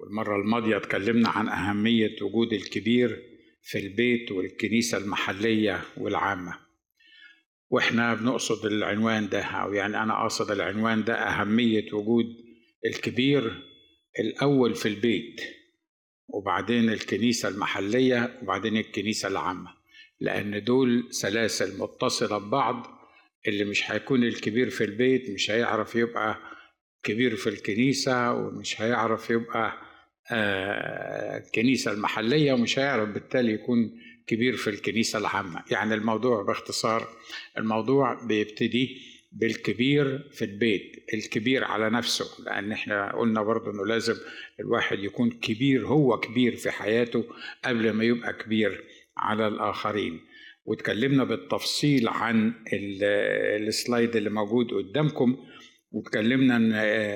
المرة الماضية اتكلمنا عن أهمية وجود الكبير في البيت والكنيسة المحلية والعامة واحنا بنقصد العنوان ده أو يعني أنا أقصد العنوان ده أهمية وجود الكبير الأول في البيت وبعدين الكنيسة المحلية وبعدين الكنيسة العامة لأن دول سلاسل متصلة ببعض اللي مش هيكون الكبير في البيت مش هيعرف يبقى كبير في الكنيسة ومش هيعرف يبقى آه الكنيسة المحلية ومش هيعرف بالتالي يكون كبير في الكنيسة العامة يعني الموضوع باختصار الموضوع بيبتدي بالكبير في البيت الكبير على نفسه لأن احنا قلنا برضه أنه لازم الواحد يكون كبير هو كبير في حياته قبل ما يبقى كبير على الآخرين واتكلمنا بالتفصيل عن السلايد اللي موجود قدامكم واتكلمنا ان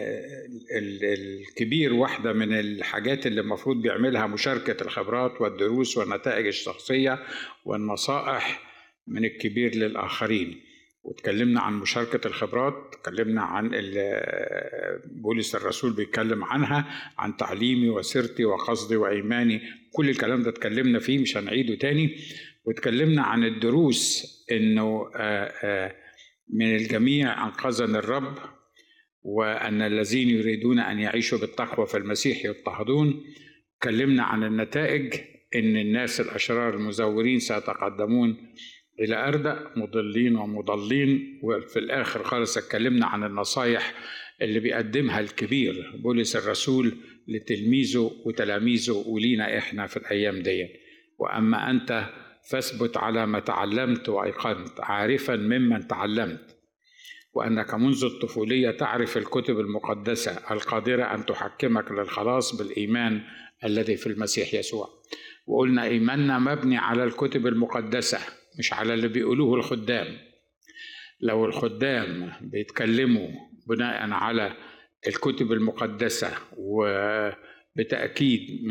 الكبير واحده من الحاجات اللي المفروض بيعملها مشاركه الخبرات والدروس والنتائج الشخصيه والنصائح من الكبير للاخرين واتكلمنا عن مشاركة الخبرات اتكلمنا عن بولس الرسول بيتكلم عنها عن تعليمي وسيرتي وقصدي وإيماني كل الكلام ده اتكلمنا فيه مش هنعيده تاني واتكلمنا عن الدروس انه من الجميع انقذنا الرب وان الذين يريدون ان يعيشوا بالتقوى في المسيح يضطهدون اتكلمنا عن النتائج ان الناس الاشرار المزورين سيتقدمون الى اردأ مضلين ومضلين وفي الاخر خالص اتكلمنا عن النصايح اللي بيقدمها الكبير بولس الرسول لتلميذه وتلاميذه ولينا احنا في الايام دي واما انت فاثبت على ما تعلمت وايقنت عارفا ممن تعلمت وانك منذ الطفوليه تعرف الكتب المقدسه القادره ان تحكمك للخلاص بالايمان الذي في المسيح يسوع وقلنا ايماننا مبني على الكتب المقدسه مش على اللي بيقولوه الخدام لو الخدام بيتكلموا بناء على الكتب المقدسه وبتاكيد